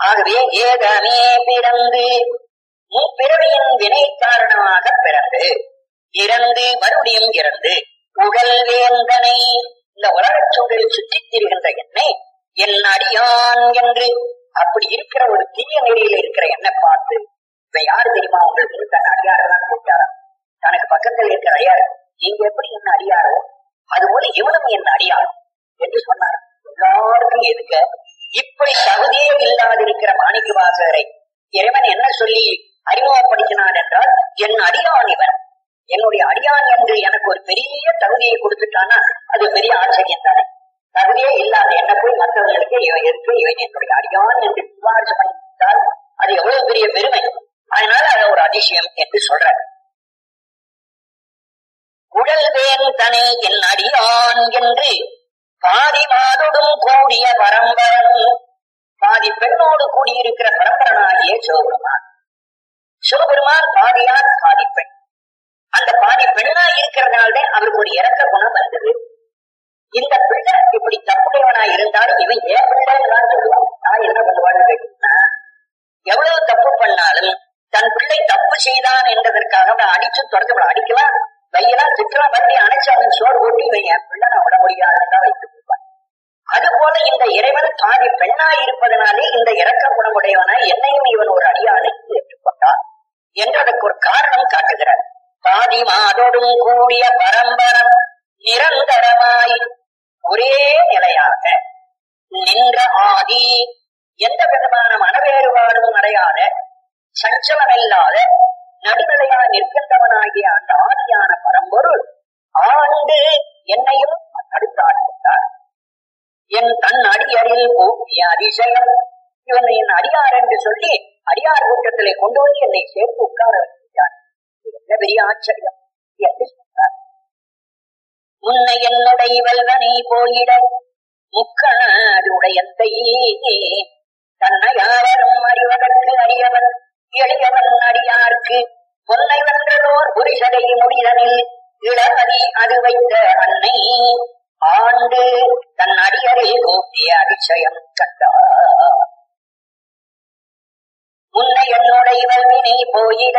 ஆகவே ஏகமே பிறந்து முப்பிறவியின் வினை காரணமாக பிறந்து இறந்து மறுபடியும் இறந்து உடல் வேந்தனை இந்த உலகச் சூழலில் சுற்றித் திரிகின்ற என்னை என் அடியான் என்று அப்படி இருக்கிற ஒரு தீய நெறியில் இருக்கிற என்னை பார்த்து இப்ப யாரு தெரியுமா உங்களுக்கு தன் அடியாரெல்லாம் கூப்பிட்டாரா தனக்கு பக்கத்தில் இருக்கிற அடியார் நீங்க எப்படி என்ன அடியாரோ அதுபோல இவனும் என் அடியார் என்று சொன்னார் எல்லாருக்கும் எதுக்க இப்படி தகுதியே இல்லாதிருக்கிற மாணிக்க வாசகரை இறைவன் என்ன சொல்லி அறிமுகப்படுத்தினான் என்றால் என் அடியான் இவன் என்னுடைய அடியான் என்று எனக்கு ஒரு பெரிய தகுதியை கொடுத்துட்டானா அது பெரிய ஆச்சரியம் தானே தகுதியே இல்லாத என்ன போய் மற்றவர்களுக்கு இவன் இருக்கு இவன் என்னுடைய அடியான் என்று சிபாரிசு பண்ணிவிட்டால் அது எவ்வளவு பெரிய பெருமை அதனால அது ஒரு அதிசயம் என்று சொல்றார் உடல் வேன் தனி என் அடியான் என்று பாதி மாதோடும் கூடிய பரம்பரன் பாதி பெண்ணோடு கூடியிருக்கிற பரம்பரனாகிய சிவபெருமான் சிவபெருமான் பாதியான் பாதி பெண் அந்த பாதி பெண்ணா இருக்கிறதுனால்தான் அவருக்கு ஒரு இறக்க குணம் வந்தது இந்த பிள்ளை இப்படி தப்புடையவனா இருந்தாலும் இவன் ஏன் பிள்ளைன்னு தான் சொல்லுவான் நான் என்ன பண்ணுவான்னு கேட்டீங்கன்னா எவ்வளவு தப்பு பண்ணாலும் தன் பிள்ளை தப்பு செய்தான் என்பதற்காக அவனை அடிச்சு தொடர்ந்து அடிக்கலாம் வையெல்லாம் திட்டலாம் வண்டி அணைச்சு அவன் சோறு போட்டு இவன் என் பிள்ளை நான் விட முடியாதுன்னு வைத்து கொடுப்பான் அது போல இந்த இறைவன் பாதி பெண்ணாய் இருப்பதனாலே இந்த இறக்க குணமுடையவனாய் என்னையும் இவன் ஒரு அடியானை ஏற்றுக்கொண்டான் என்று அதற்கு ஒரு காரணம் காட்டுகிறார் பாதி மாதோடும் கூடிய பரம்பரம் நிரந்தரமாய் ஒரே நிலையாக நின்ற ஆதி எந்த விதமான மனவேறுபாடும் அடையாத சஞ்சலமில்லாத நடுநிலையா நிற்கின்றவனாகிய அந்த ஆதியான பரம்பொருள் ஆண்டு என்னையும் தடுத்தாடுகிறார் என் தன் அடியரில் போக்கிய அதிசயம் இவன் என் அடியார் என்று சொல்லி அடியார் கூட்டத்திலே கொண்டு வந்து என்னை சேர்த்து உட்கார வைக்கிறார் இது என்ன பெரிய ஆச்சரியம் என்று சொன்னார் முன்னை என்னுடைய வல்வனை போயிட முக்கணாருடையத்தை தன்னை யாவரும் அறிவதற்கு அறியவன் எளியவன் அடியார்க்கு பொன்னை வென்றதோர் புரிசடை முடிதனில் இளமதி அது வைத்த அன்னை ஆண்டு தன் அடியரில் கூப்பிய அதிசயம் கண்டார் முன்னை என்னுடைய வல்வினை போயிட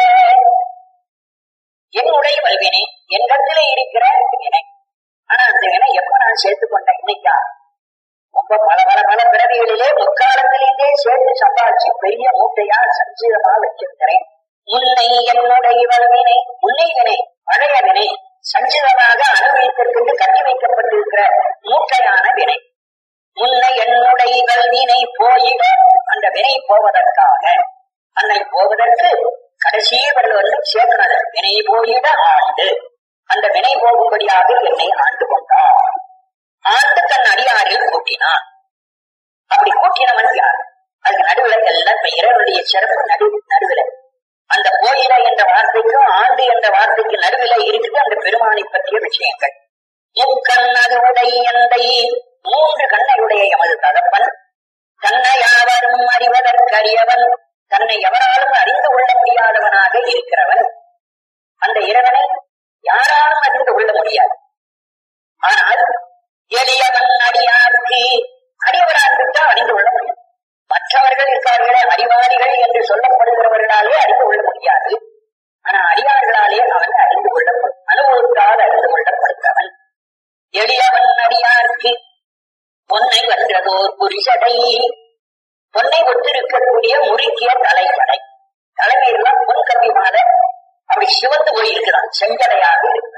என்னுடைய வல்வினை என்னிடத்திலே இருக்கிற வினை ஆனா அந்த வினை எப்ப நான் சேர்த்து கொண்டேன் இன்னைக்கா ரொம்ப பல பல பல பிறவிகளிலே முக்காலத்திலேயே சேர்த்து சம்பாதிச்சு பெரிய மூட்டையா சஞ்சீதமா வச்சிருக்கிறேன் முன்னை என்னுடைய வல்வினை முன்னை வினை பழைய வினை சஞ்சிதமாக அனுபவித்திற்கு கட்டி வைக்கப்பட்டிருக்கிற மூட்டையான வினை முன்னை என்னுடைய வல்வினை போயிட அந்த வினை போவதற்காக அன்னை போவதற்கு கடைசி வரல வந்து சேர்க்கிறது வினை போயிட ஆண்டு அந்த வினை போகும்படியாக என்னை ஆண்டு கொண்டார் ஆண்டு தன் அடியாரில் கூட்டினான் அப்படி கூட்டினவன் யார் அதுக்கு நடுவுல எல்லாம் இப்ப இறைவனுடைய சிறப்பு நடு நடுவுல அந்த போயிட என்ற வார்த்தைக்கும் ஆண்டு என்ற வார்த்தைக்கு நடுவில இருக்குது அந்த பெருமானை பற்றிய விஷயங்கள் முக்கண்ணது உடை எந்தை மூன்று கண்ணையுடைய எமது தகப்பன் தன்னை யாவரும் அறிவதற்கரியவன் தன்னை எவராலும் அறிந்து கொள்ள முடியாதவனாக இருக்கிறவன் அந்த இறைவனை யாராலும் அறிந்து கொள்ள முடியாது ஆனால் எளியவன் அடியார்க்கு அடியவராகிட்டா அறிந்து கொள்ள முடியும் மற்றவர்கள் இருக்கார்களே அறிவாளிகள் என்று சொல்லப்படுகிறவர்களாலே அறிந்து கொள்ள முடியாது ஆனா அடியார்களாலே அவன் அறிந்து கொள்ளப்படும் அனுபவத்தால் அறிந்து கொள்ளப்படுகிறவன் எளியவன் அடியார்க்கு பொன்னை வென்றதோர் புரிசடை பொன்னை ஒத்திருக்கக்கூடிய முறுக்கிய தலைவடை தலைமையெல்லாம் பொன் கம்பி மாலை அப்படி சிவந்து போயிருக்கிறான் செஞ்சடையாக இருக்கிறது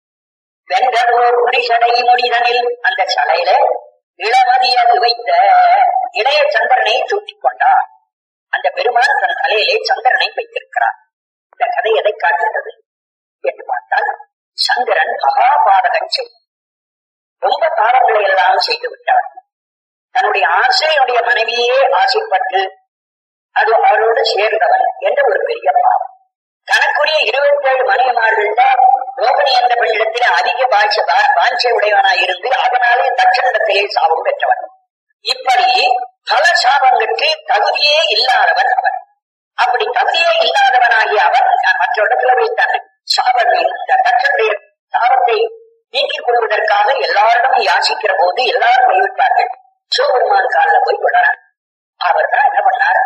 வென்றதோர் புரிசடை முடிதனில் அந்த சடையில இளமதியது வைத்த இளைய சந்திரனை சூட்டிக் கொண்டார் அந்த பெருமான் தன் தலையிலே சந்திரனை வைத்திருக்கிறார் இந்த கதை எதை காட்டுகிறது என்று பார்த்தால் சந்திரன் மகாபாதகன் செய்தார் ரொம்ப பாவங்களை எல்லாம் செய்து விட்டார் தன்னுடைய ஆசையுடைய மனைவியே ஆசைப்பட்டு அது அவரோடு சேர்ந்தவன் என்ற ஒரு பெரிய பாவம் தனக்குரிய இருபத்தி ஏழு மனைவிமார்கள்ல ரோகிணி என்ற பெண்ணிடத்தில் அதிக பாட்ச பாஞ்சை உடையவனாய் இருந்து அதனாலே தட்சணிடத்திலே சாபம் பெற்றவன் இப்படி பல சாபங்களுக்கு தகுதியே இல்லாதவன் அவன் அப்படி தகுதியே இல்லாதவனாகிய அவன் நான் மற்ற இடத்துல வைத்தான் சாபம் இந்த தட்சனுடைய சாபத்தை நீக்கிக் கொள்வதற்காக எல்லாரிடமும் யாசிக்கிற போது எல்லாரும் கைவிட்டார்கள் சிவபெருமான் காலில் போய் விடறான் அவர் தான் என்ன பண்ணார்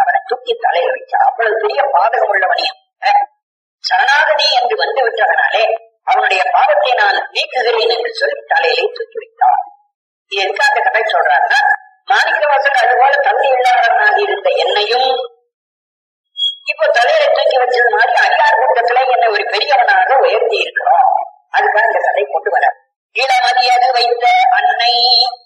தூக்கி தலையில வைச்சார் அவ்வளவு பெரிய பாதகம் உள்ளவனையும் அஹ், சரணாகதி என்று வந்து விட்டதனாலே அவனுடைய பாவத்தை நான் நீக்குகிறேன் என்று சொல்லி தலையிலே தூக்கி வைத்தார் இது எதுக்கு அந்த கதை சொல்றாருன்னா மாணிக்கவாசன் அதுபோல தகுதி இல்லாதவனாக இருந்த என்னையும் இப்போ தலையில தூக்கி வச்சது மாதிரி அடியார் கூட்டத்துல என்னை ஒரு பெரியவனாக உயர்த்தி இருக்கிறோம் அதுதான் இந்த கதை கொண்டு வர இளமதியது வைத்த அன்னை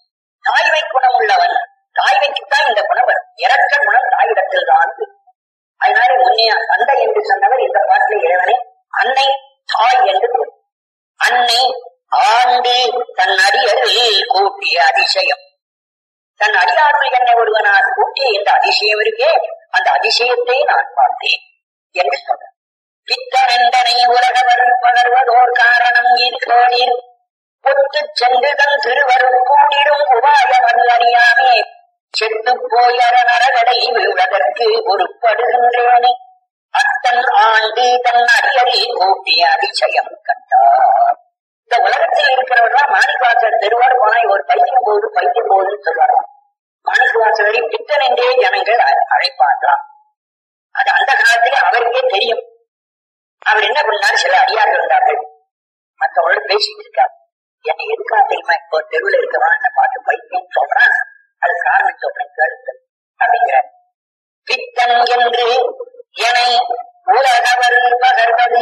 தாய்மை குணம் உள்ளவன் தாய்மைக்குத்தான் இந்த குணம் வரும் இறக்க குணம் தாயிடத்தில் தான் இருக்கு. அதனால முன்னே தந்தை என்று சொன்னவர் இந்த பாட்டில் இறைவனை அன்னை தாய் என்று கூறு. அன்னை ஆண்டு தன் அடியரில் கூட்டிய அதிசயம் தன் அடியாருள் என்னை ஒருவனாக கூட்டிய இந்த அதிசயம் இருக்கே அந்த அதிசயத்தை நான் பார்த்தேன் என்று சொன்னார் பித்தனெண்டனை உலகவர் பகர்வதோர் காரணம் இருக்கோனீர் ஒத்து சென்றுதன் திருவருக்கூடிடும் உபாயமது அறியாமே செத்து போயற நரகடை விழுவதற்கு பொறுப்படுகின்றேனே அத்தன் ஆண்டு தன் அடியரில் கூட்டிய அதிசயம் கண்டார் இந்த உலகத்தில் இருக்கிறவர்கள் மாணிக்கவாசர் தெருவார் போனா ஒரு பைத்தியம் போது பைத்தியம் போகுதுன்னு சொல்வாராம் மாணிக்கவாசரை பித்தன் என்றே ஜனங்கள் அ- அழைப்பார்களாம் அது அந்த காலத்திலே அவருக்கே தெரியும் அவர் என்ன பண்ணார் சில அடியார்கள் இருந்தார்கள் மற்றவங்களோட பேசிட்டு இருக்கார் என்னை எதுக்கா தெரியுமா இப்போ தெருவில் இருக்கவன் என்ன பார்த்து பைத்தியம் சொல்றான் அது காரணம் சொல்றேன் கேளுங்க அப்படிங்கிறார் பித்தன் என்று என்னை உலகவர் பகர்வது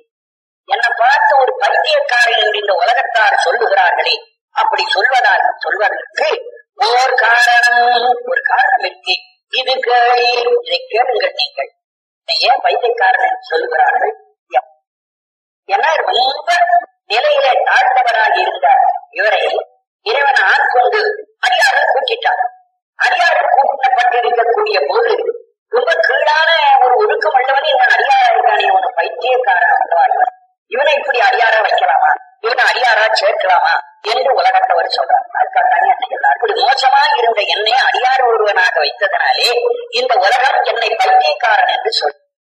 என்னை பார்த்து ஒரு பைத்தியக்காரன் என்று இந்த உலகத்தார் சொல்லுகிறார்களே அப்படி சொல்வதால் சொல்வதற்கு ஓர் காரணம் ஒரு காரணம் இருக்கு இது கேளீர் இதை கேளுங்கள் நீங்கள் என்னை ஏன் பைத்தியக்காரன் என்று சொல்லுகிறார்கள் எம். ஏன்னா ரொம்ப நிலையிலே தாழ்ந்தவராக இருந்தார் இவரை இறைவன் ஆட்கொண்டு அடியார்கள் கூட்டிட்டார் அடியார்கள் கூட்டப்பட்டிருக்கக்கூடிய போது ரொம்ப கீழான ஒரு ஒழுக்கம் உள்ளவன் இவன் அடியாரா இருக்கானே இவன் பைத்தியக்காரன் அல்லவா இவன் இவனை இப்படி அடியாரா வைக்கலாமா இவனை அடியாரா சேர்க்கலாமா என்று உலகத்தவர் சொல்றார் அதுக்காக என்ன சொல்றார் இப்படி மோசமா இருந்த என்னை அடியார் ஒருவனாக வைத்ததனாலே இந்த உலகம் என்னை பைத்தியக்காரன் என்று சொல்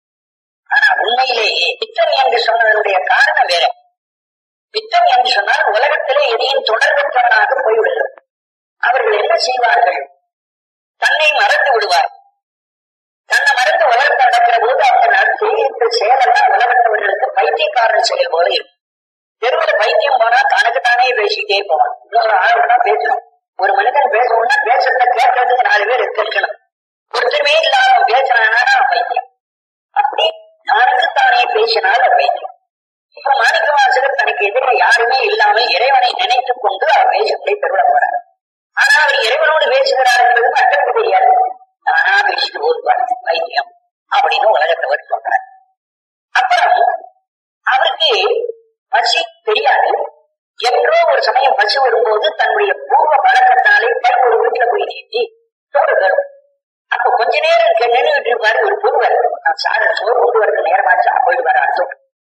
ஆனா உண்மையிலேயே பித்தன் என்று சொன்னதனுடைய காரணம் வேற பித்தம் என்று சொன்னால் உலகத்திலே எதையும் தொடர்பற்றவனாக போய்விடுகிறது அவர்கள் என்ன செய்வார்கள் தன்னை மறந்து விடுவார் தன்னை மறந்து உலகத்தை நடக்கிற போது அவங்க நட- செய்கின்ற செயலெல்லாம் உலகத்தவர்களுக்கு பைத்தியக்காரன் செயல் போல இருக்கும் தெருவில் பைத்தியம் போனா தனக்குத்தானே பேசிக்கிட்டே போவான் இன்னொரு ஆளோட தான் பேசணும் ஒரு மனிதன் பேசணும்னா பேசுறத கேட்கறதுக்கு நாலு பேர் இருக்கணும் ஒருத்தருமே இல்லாத பேசுறானா அவன் பைத்தியம் அப்படி தனக்குத்தானே பேசினால் அது பைத்தியம் இப்ப மாணிக்கவாசகர் தனக்கு எதிரே யாருமே இல்லாமல் இறைவனை நினைத்துக் கொண்டு அவர் வேஷத்தை பெருவிட போறார் ஆனா அவர் இறைவனோடு பேசுகிறார் என்பது மக்களுக்கு தெரியாது நானா பேசிட்டு ஓடுவார் வைத்தியம் அப்படின்னு உலகத்தவர் சொல்றார் அப்புறம் அவருக்கு பசி தெரியாது என்றோ ஒரு சமயம் பசி வரும்போது தன்னுடைய பூர்வ பழக்கத்தாலே பல் ஒரு வீட்டுல போய் நீட்டி சோறு தரும் அப்ப கொஞ்ச நேரம் இங்க நின்றுகிட்டு இருப்பாரு ஒரு பொருவர் நான் சார சோறு கொண்டு வரது நேரமாச்சா போயிடுவாரு அடுத்த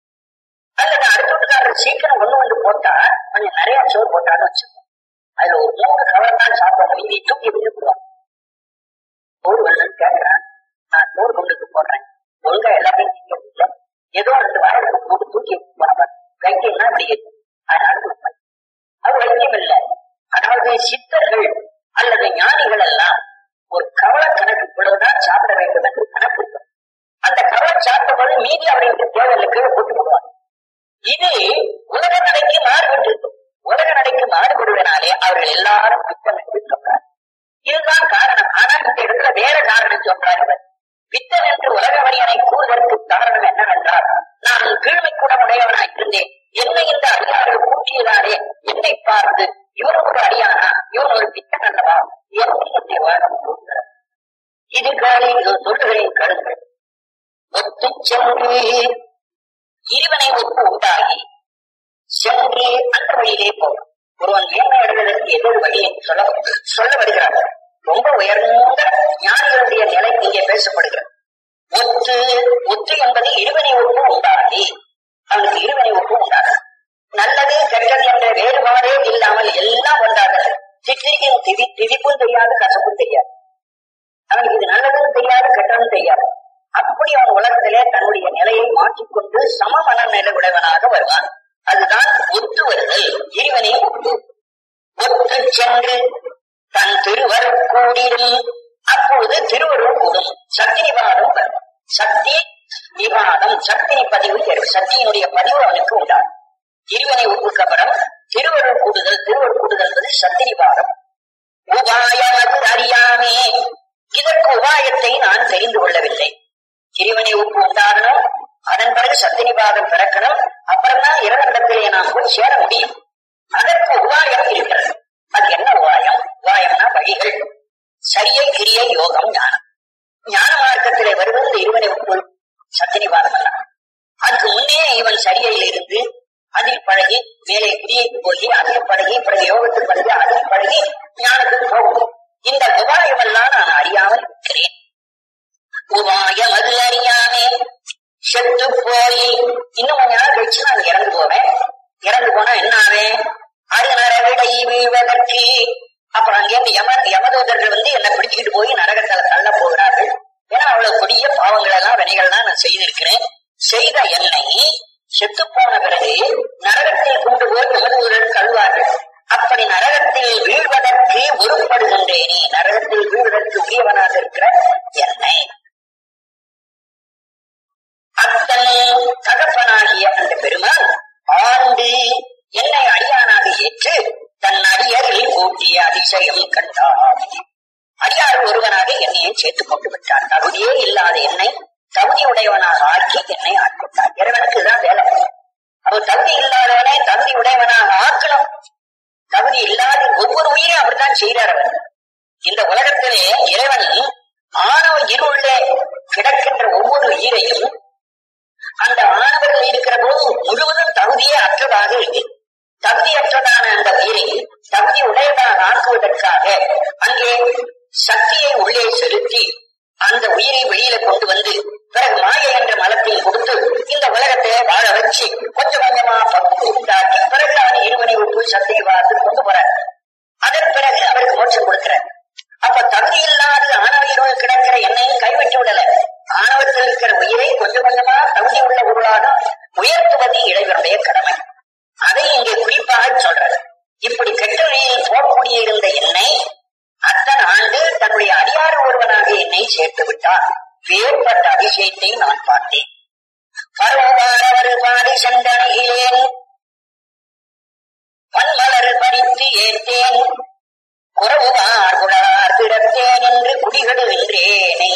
அல்லது அடுத்த வீட்டுக்காரர் சீக்கிரம் கொண்டு வந்து போட்டா கொஞ்சம் நிறைய சோறு போட்டான்னு வச்சுக்கோ அதுல ஒரு மூணு கவர் தான் சாப்பிட மீதி தூக்கி விட்டுக்குவோம் சோறு வரலன்னு கேட்கிறேன் நான் சோறு கொண்டு போடுறேன் ஒழுங்கா எல்லாத்தையும் திங்க முடியல ஏதோ ரெண்டு வாரத்துக்கு போட்டு தூக்கி போனவர் வைத்தியம்னா அப்படி இருக்கு அதனால கொடுப்பேன் அது வைத்தியம் இல்லை அதாவது சித்தர்கள் அல்லது ஞானிகள் எல்லாம் ஒரு கவல கணக்குக்குள்ளதான் சாப்பிட வேண்டும் என்று கணக்கு இருக்கு. அந்த கவலை சாப்பிட்ட போது மீதி அவர்களுக்கு தேவையில்லை கீழே போட்டு விடுவாங்க இது உலக நடைக்கு மாறுபட்டு இருக்கும் உலக நடைக்கு மாறுபடுவதனாலே அவர்கள் எல்லாரும் பித்தம் என்று சொல்றார் இதுதான் காரணம் ஆனா இந்த இடத்துல வேற காரணம் சொல்றார் இவர் பித்தன் என்று உலக வரியனை கூறுவதற்கு காரணம் என்னவென்றால் நான் கீழ்மை குணமுடையவனாய் இருந்தேன் என்னை இந்த அடியார்கள் கூட்டியதாலே என்னை பார்த்து இவன் ஒரு அடியானா இவன் ஒரு பித்தன் அல்லவா என்று என்னை உலகம் கூறுகிறது இது காலி சொல்லுகிறேன் கருங்கள் ஒத்து சென்று இறைவனை ஒப்பு உண்டாகி சென்று அந்த வழியிலே போகும் ஒருவன் மேன்மை அடைவதற்கு எதிர் வழி என்று சொல்ல சொல்ல வருகிறார் ரொம்ப உயர்ந்த ஞானிகளுடைய நிலை இங்கே பேசப்படுகிறது ஒத்து ஒத்து என்பது இருவனை ஒப்பு உண்டாகி அவனுக்கு இருவனை ஒப்பு உண்டாகும் நல்லது கெட்டது என்ற வேறுபாடே இல்லாமல் எல்லாம் ஒன்றாக சிற்றியின் திதி திதிப்பும் தெரியாது கசப்பும் தெரியாது அவனுக்கு இது நல்லதும் தெரியாது கெட்டதும் தெரியாது அப்படி அவன் உலகத்திலே தன்னுடைய நிலையை மாற்றிக்கொண்டு சம மனநிலை உடையவனாக வருவான் அதுதான் ஒத்து வருதல் இறைவனை ஒத்து ஒத்து சென்று தன் திருவருள் கூடிடும் அப்பொழுது திருவருள் கூடும் வரும் சக்தி நிவாதம் வரும் சக்தி விவாதம் சக்தி பதிவு ஏறும் சக்தியினுடைய பதிவு அவனுக்கு உண்டாகும் திருவனை ஒப்புக்கப்படம் திருவருள் கூடுதல் திருவருள் கூடுதல் என்பது சக்தி நிவாதம் உபாயம் அது அறியாமே இதற்கு உபாயத்தை நான் தெரிந்து கொள்ளவில்லை திருவனை உப்பு உண்டாகணும் அதன் பிறகு சத்தினிபாதம் பிறக்கணும் அப்புறம் தான் இரண்டத்திலே நாம் போய் சேர முடியும் அதற்கு உபாயம் இருக்கிறது அது என்ன உபாயம் உபாயம்னா வழிகள் சரியை கிரியை யோகம் ஞானம் ஞான மார்க்கத்திலே வருவது இந்த இருவனை உப்பு சத்தினிபாதம் அல்ல அதுக்கு முன்னே இவன் சரியையில் இருந்து அதில் பழகி மேலே கிரியைக்கு போய் அதில் பழகி பிறகு யோகத்துக்கு பழகி அதில் பழகி ஞானத்துக்கு போகும் இந்த உபாயம் எல்லாம் நான் அறியாமல் இருக்கிறேன் உபாயம் அது அறியாமே செத்து போய் இன்னும் கொஞ்ச நாள் கழிச்சு நான் இறந்து போவேன் இறந்து போனா என்ன ஆவேன் அருநர விடை வீழ்வதற்கு அப்புறம் அங்கேருந்து யம யமதூதர்கள் வந்து என்னை பிடிச்சுக்கிட்டு போய் நரகத்துல தள்ள போகிறார்கள் ஏன்னா அவ்வளவு கொடிய பாவங்கள் எல்லாம் வினைகள்லாம் நான் செய்திருக்கிறேன் செய்த என்னை செத்து போன பிறகு நரகத்தில் கொண்டு போய் யமதூதர்கள் தள்ளுவார்கள் அப்படி நரகத்தில் வீழ்வதற்கு உருப்படுகின்றேனே நரகத்தில் வீழ்வதற்கு உரியவனாக இருக்கிற என்னை அத்தன் தகப்பனாகிய அந்த பெருமான் ஆண்டு என்னை அடியானாக ஏற்று தன் அடியரில் கூட்டிய அதிசயம் கண்டார் அடியார் ஒருவனாக என்னையை சேர்த்துக் கொண்டு விட்டார் தகுதியே இல்லாத என்னை தகுதி உடையவனாக ஆக்கி என்னை ஆட்கொண்டார் இறைவனுக்கு இதுதான் வேலை அவர் தகுதி இல்லாதவனை தகுதி உடையவனாக ஆக்கணும் தகுதி இல்லாத ஒவ்வொரு உயிரையும் அப்படித்தான் செய்கிறார் அவர் இந்த உலகத்திலே இறைவன் ஆணவ இருளே கிடக்கின்ற ஒவ்வொரு உயிரையும் அந்த ஆணவர்கள் இருக்கிற போது முழுவதும் தகுதியே அற்றதாக இருக்கு தகுதியற்றதான அந்த உயிரை தகுதி உடையதாக ஆக்குவதற்காக அங்கே சக்தியை உள்ளே செலுத்தி அந்த உயிரை வெளியில கொண்டு வந்து பிறகு மாயை என்ற மலத்தையும் கொடுத்து இந்த உலகத்தை வாழ வச்சு கொஞ்சம் கொஞ்சமா பக்குவம் உண்டாக்கி பிறகு அவன் இருவனை விட்டு சக்தியை பார்த்து கொண்டு போறார் அதன் பிறகு அவருக்கு மோட்சம் கொடுக்கிறார் அப்ப தகுதி இல்லாத ஆணவ கிடக்கிற என்னையும் கைவிட்டு விடல ஆணவத்தில் இருக்கிற உயிரை கொஞ்சம் கொஞ்சமா தகுதி உள்ள பொருளாக உயர்த்துவது இறைவனுடைய கடமை அதை இங்கே குறிப்பாக சொல்றது இப்படி கெட்ட வழியில் போகக்கூடிய இருந்த என்னை அத்தன் ஆண்டு தன்னுடைய அடியாறு ஒருவனாக என்னை சேர்த்து விட்டார் வேறுபட்ட அதிசயத்தை நான் பார்த்தேன் பருவமானவர் பாடி சென்றணைகிறேன் பன்மலர் பறித்து ஏற்றேன் குறவுவார் குடார் பிறத்தேன் என்று குடிகடுகின்றேனை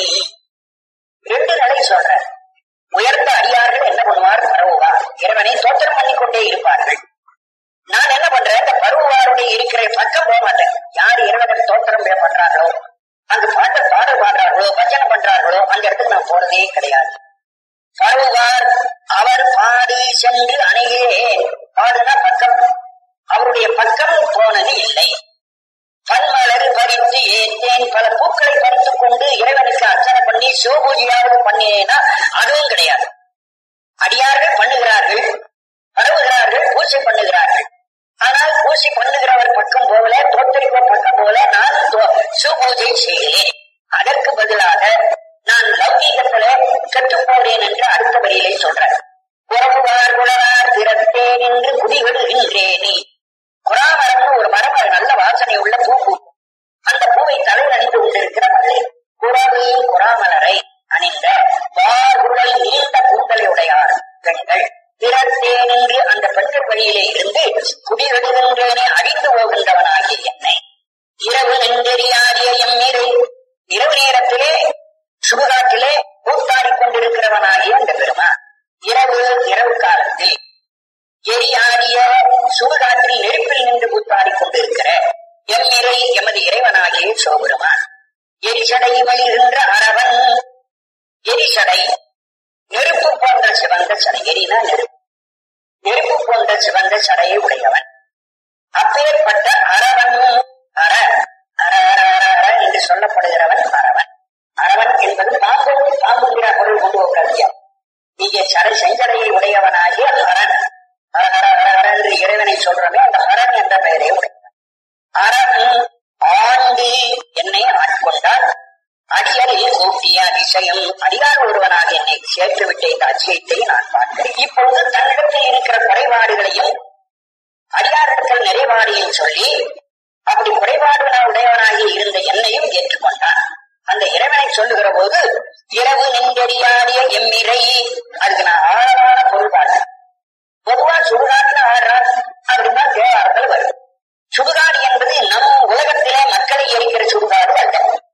ரெண்டு நிலை சொல்ற உயர்ந்த அடியார்கள் என்ன பண்ணுவார் பரவுவார் இறைவனை தோற்றம் பண்ணி கொண்டே இருப்பார்கள் நான் என்ன பண்றேன் இந்த பருவாருடைய இருக்கிற பக்கம் போக மாட்டேன் யார் இறைவனை தோற்றம் பண்றாங்களோ அந்த பாட்டை பாடல் பாடுறார்களோ பஜனை பண்றார்களோ அந்த இடத்துக்கு நான் போறதே கிடையாது பருவார் அவர் பாடி சென்று அணுகிறேன் பாடுனா பக்கம் அவருடைய பக்கம் போனது இல்லை பன்மலர் பறித்து ஏற்றேன் பல பூக்களை பறித்துக் கொண்டு இறைவனுக்கு அர்ச்சனை பண்ணி சிவபூஜையாவது பண்ணினேன்னா அதுவும் கிடையாது அடியார்கள் பண்ணுகிறார்கள் பரவுகிறார்கள் பூசை பண்ணுகிறார்கள் ஆனால் பூசை பண்ணுகிறவர் பக்கம் போகல தோற்றடிப்ப பக்கம் போல நான் சிவபூஜை செய்கிறேன் அதற்கு பதிலாக நான் லௌகீகத்துல கெட்டு போறேன் என்று அடுத்த வரியிலே சொல்றேன் குறவுவார் குளவார் திறத்தேன் என்று குடிவிடுகின்றேனே குறாமரம் ஒரு மரம் அது நல்ல வாசனை உள்ள பூ பூ அந்த பூவை தலையில் அணிந்து கொண்டிருக்கிற மகளிர் குறவு குறாமலரை அணிந்த வார்குழல் நீண்ட கூந்தலை உடையார் பெண்கள் பிறத்தேன் என்று அந்த பெண்கள் வழியிலே இருந்து குடிவெடுகின்றேனே அழிந்து போகின்றவனாகிய என்னை இரவு நெஞ்செறியாடிய எம் நீரை இரவு நேரத்திலே சுடுகாட்டிலே கூத்தாடிக் கொண்டிருக்கிறவனாகிய அந்த பெருமான் இரவு இரவு காலத்தில் எரியாடிய சுடுகாட்டில் நெருப்பில் நின்று கூத்தாடிக் கொண்டிருக்கிற எம் இறை எமது இறைவனாகிய சிவபெருமான் எரிசடை வழிகின்ற அரவன் எரிசடை நெருப்பு போன்ற சிவந்த சடை எரினா நெருப்பு நெருப்பு போன்ற சிவந்த சடையை உடையவன் அப்பேற்பட்ட அரவன் அற அற அற அற அற என்று சொல்லப்படுகிறவன் அரவன் அரவன் என்பது பாம்பு பாம்புங்கிற பொருள் கொண்டு ஒரு நீங்க சடை செஞ்சடையை உடையவனாகிய அரண் ஹர ஹர ஹர ஹர என்று இறைவனை சொல்றமே அந்த ஹரன் என்ற பெயரை உடையவன் அரண் ஆண்டு என்னை ஆட்கொண்டால் அடியரில் கூட்டிய அதிசயம் அடியார் ஒருவனாக என்னை சேர்த்து விட்ட இந்த அதிசயத்தை நான் பார்க்கிறேன் இப்பொழுது தன்னிடத்தில் இருக்கிற குறைபாடுகளையும் அடியாரிடத்தில் நிறைபாடையும் சொல்லி அப்படி குறைபாடு உடையவனாகி இருந்த என்னையும் ஏற்றுக்கொண்டான் அந்த இறைவனை சொல்லுகிற போது இரவு நின்றறியாடிய எம்மிரை அதுக்கு நான் ஆழமான பொருள் பார்த்தேன் பொதுவா சுடுகாட்டுல ஆடுறான் அப்படின்னா தேவாரத்தில் வரும் சுடுகாடு என்பது நம் உலகத்திலே மக்களை எரிக்கிற சுடுகாடு அல்ல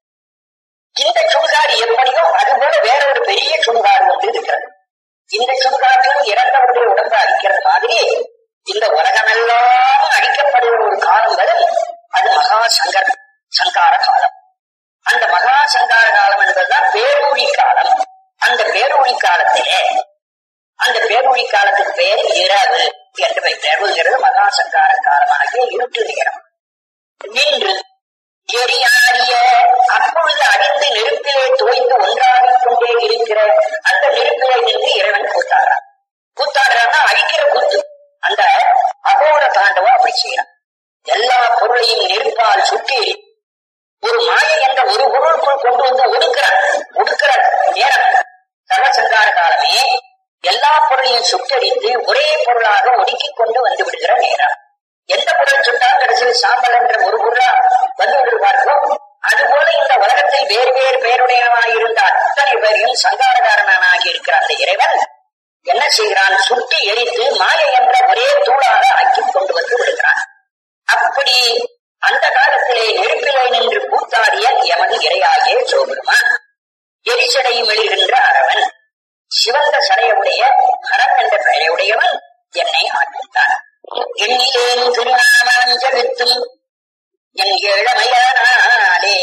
இந்த சுடுகாடு எப்படியோ அதுபோல வேற ஒரு பெரிய சுடுகாடு ஒன்று இருக்கிறது இந்த சுடுகாட்டிலும் இறந்தவருடைய உடம்பு அழிக்கிறது மாதிரி இந்த உலகமெல்லாம் அழிக்கப்படுகிற ஒரு காலம் வரும் அது மகா சங்கர் சங்கார காலம் அந்த மகா சங்கார காலம் என்பதுதான் பேரொழி காலம் அந்த பேரொழி காலத்திலே அந்த பேரொழி காலத்துக்கு பேர் இரவு என்று வைத்திருக்கிறது மகா சங்கார காலமாகிய இருட்டு நேரம் நின்று எரியாடிய அப்பொழுது அழிந்து நெருப்பிலே தோய்ந்து ஒன்றாகிக் கொண்டே இருக்கிற அந்த நெருப்பிலே நின்று இறைவன் கூத்தாடுறான் கூத்தாடுறான்னா அழிக்கிற கூத்து அந்த அகோர தாண்டவம் அப்படி செய்யறான் எல்லா பொருளையும் நெருப்பால் சுட்டி ஒரு மாயை என்ற ஒரு பொருளுக்குள் கொண்டு வந்து ஒடுக்கிறான் ஒடுக்கிற நேரம் சர்வசங்கார காலமே எல்லா பொருளையும் சுட்டடித்து ஒரே பொருளாக ஒடுக்கிக் கொண்டு வந்து விடுகிற நேரம் எந்த பொருள் சுட்டாலும் கடைசியில் சாம்பல் என்ற ஒரு பொருளா வந்து விடுவார்களோ அதுபோல இந்த உலகத்தில் வேறு வேறு பெயருடையவனாய் இருந்த அத்தனை பேரையும் சங்காரகாரனாகி இருக்கிற அந்த இறைவன் என்ன செய்கிறான் சுட்டி எரித்து மாயை என்ற ஒரே தூளாக ஆக்கிக் கொண்டு வந்து விடுகிறான் அப்படி அந்த காலத்திலே நெருப்பிலே நின்று கூத்தாடிய எமது இரையாகிய சோபெருமான் எரிசடை மெழுகின்ற அரவன் சிவந்த சடையுடைய ஹரன் என்ற பெயரையுடையவன் என்னை ஆட்சித்தான் எண்ணிலேன் திருநாமஞ்செழுத்தும் என் ஏழமையானாலே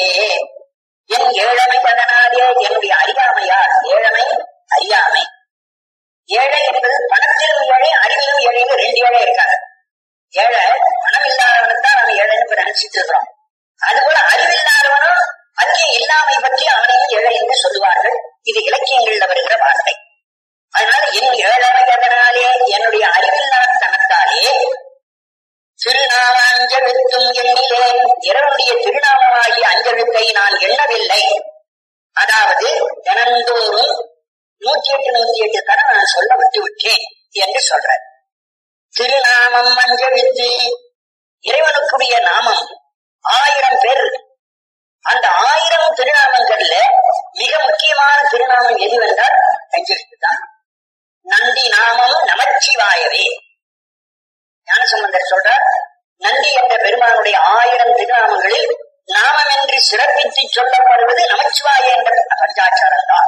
என் ஏழமை பதனாலே என்னுடைய அறியாமையால் ஏழமை அறியாமை ஏழை என்பது பணத்திலும் ஏழை அறிவிலும் ஏழைன்னு ரெண்டு ஏழை இருக்காங்க ஏழை பணம் இல்லாதவனுக்கு தான் நம்ம ஏழைன்னு இப்ப நினைச்சிட்டு இருக்கிறோம் அதுபோல அறிவில்லாதவனும் அங்கே இல்லாமை பற்றி அவனையும் ஏழை என்று சொல்லுவார்கள் இது இலக்கியங்கள்ல வருகிற வார்த்தை அதனால என் ஏழமை அதனாலே என்னுடைய அறிவில்லாதனத்தாலே திருநாம அஞ்செழுத்தும் எண்ணிலேன் இறைவனுடைய திருநாமமாகிய அஞ்செழுத்தை நான் எண்ணவில்லை அதாவது தினந்தோறும் நூத்தி எட்டு நூத்தி எட்டு தர நான் சொல்ல விட்டு விட்டேன் என்று சொல்றார் திருநாமம் அஞ்செழுத்து இறைவனுக்குரிய நாமம் ஆயிரம் பேர் இருக்கு அந்த ஆயிரம் திருநாமங்கள்ல மிக முக்கியமான திருநாமம் எதுவென்றால் அஞ்செழுத்து தான் நந்தி நாமம் நமச்சிவாயவே ஞானசம்பந்தர் சொல்றார் நந்தி என்ற பெருமானுடைய ஆயிரம் திருநாமங்களில் நாமம் என்று சிறப்பித்து சொல்லப்படுவது நமச்சிவாய என்ற பஞ்சாச்சாரம் தான்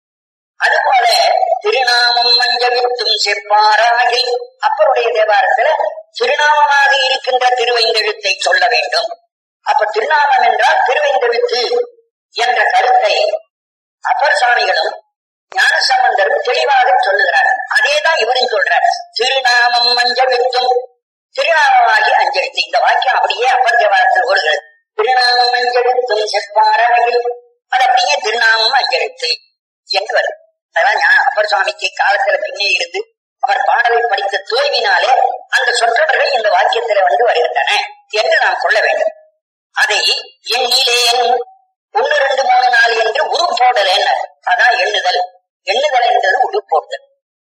அதுபோல திருநாமம் மஞ்சவித்தும் செப்பாராகில் அப்பருடைய தேவாரத்துல திருநாமமாக இருக்கின்ற திருவைந்தெழுத்தை சொல்ல வேண்டும் அப்ப திருநாமம் என்றால் திருவைந்தெழுத்து என்ற கருத்தை அப்பர் சுவாமிகளும் ஞானசம்பந்தரும் தெளிவாக சொல்லுகிறார் அதேதான் இவரும் சொல்றார் திருநாமம் மஞ்சவித்தும் திருநாமமாகி அஞ்செழுத்து இந்த வாக்கியம் அப்படியே அப்பர் தேவாரத்தில் ஓடுகிறது திருநாமம் அஞ்செழுத்தும் செப்பாரவையில் அது அப்படியே திருநாமம் அஞ்செழுத்து என்று வரும் அதான் ஞா- அப்பர் சுவாமிக்கு காலத்துல பின்னே இருந்து அவர் பாடலை படித்த தோல்வினாலே அந்த சொற்றவர்கள் இந்த வாக்கியத்தில வந்து வருகின்றன என்று நாம் சொல்ல வேண்டும் அதை எண்ணிலேன் ஒன்னு ரெண்டு மூணு நாலு என்று உருப்போடல் என்ன அதான் எண்ணுதல் எண்ணுதல் என்பது உருப்போடுதல்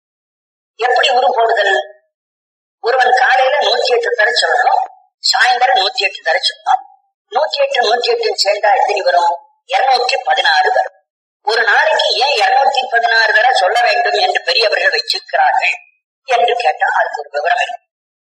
எப்படி உருப்போடுதல் ஒருவன் காலையில நூத்தி எட்டு தர சொல்லணும் சாயந்தரம் நூத்தி எட்டு தர சொல்லணும் நூத்தி எட்டு நூத்தி எட்டு சேர்ந்தா எத்தனை வரும் இருநூற்றி பதினாறு வரும் ஒரு நாளைக்கு ஏன் இருநூத்தி பதினாறு தர சொல்ல வேண்டும் என்று பெரியவர்கள் வச்சிருக்கிறார்கள் என்று கேட்டால் அதுக்கு ஒரு விவரம் இல்லை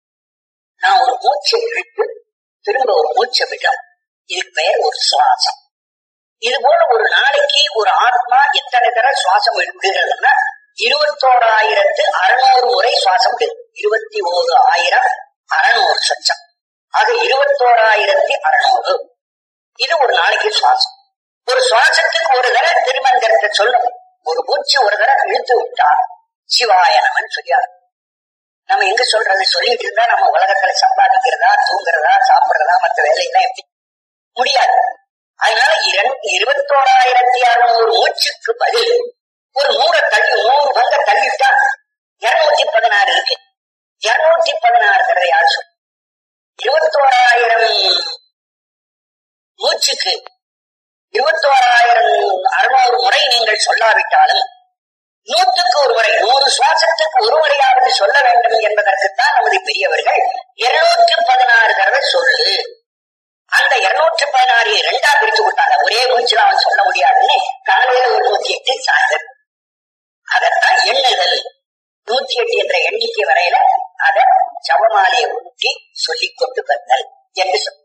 நான் ஒரு மூச்சை இழுத்து திரும்ப ஒரு மூச்சை விடும் இதுக்கு பெயர் ஒரு சுவாசம் இது போல ஒரு நாளைக்கு ஒரு ஆத்மா எத்தனை தர சுவாசம் விடுகிறதுன்னா இருபத்தோராயிரத்து அறுநூறு முறை சுவாசம் விடுது இருபத்தி ஓரு ஆயிரம் அறுநூறு சொச்சம் ஆக இருபத்தோராயிரத்தி அறுநூறு இது ஒரு நாளைக்கு சுவாசம் ஒரு சுவாசத்துக்கு ஒரு தடவை திருமந்திரத்தை சொல்லும் ஒரு மூச்சு ஒரு தடவை இழுத்து விட்டா சிவாய நமன் சொல்லியாரு நம்ம எங்க சொல்றது சொல்லிட்டு இருந்தா நம்ம உலகத்துல சம்பாதிக்கிறதா தூங்குறதா சாப்பிடுறதா மற்ற வேலையெல்லாம் எப்படி முடியாது அதனால இரண்டு இருபத்தோராயிரத்தி அறுநூறு மூச்சுக்கு பதில் ஒரு நூறை தள்ளி நூறு பங்க தள்ளிட்டா இருநூத்தி பதினாறு இருக்கு இருநூத்தி பதினாறு தடவை யார் சொல்லு இருபத்தோராயிரம் மூச்சுக்கு இருபத்தோராயிரம் அறுநூறு முறை நீங்கள் சொல்லாவிட்டாலும் நூற்றுக்கு ஒரு முறை நூறு சுவாசத்துக்கு ஒரு முறையாவது சொல்ல வேண்டும் என்பதற்குத்தான் நமது பெரியவர்கள் இருநூற்றி பதினாறு தடவை சொல்லு அந்த இருநூற்றி பதினாறு ரெண்டா பிரிச்சு விட்டாங்க ஒரே மூச்சுல அவன் சொல்ல முடியாதுன்னு காலையில ஒரு நூத்தி எட்டு சாயந்தரம் அதைத்தான் எண்ணுதல் நூத்தி எட்டு என்ற எண்ணிக்கை வரையில அத ஜபமாலையை ஊற்றி சொல்லிக் கொண்டு வந்தல் என்று சொல்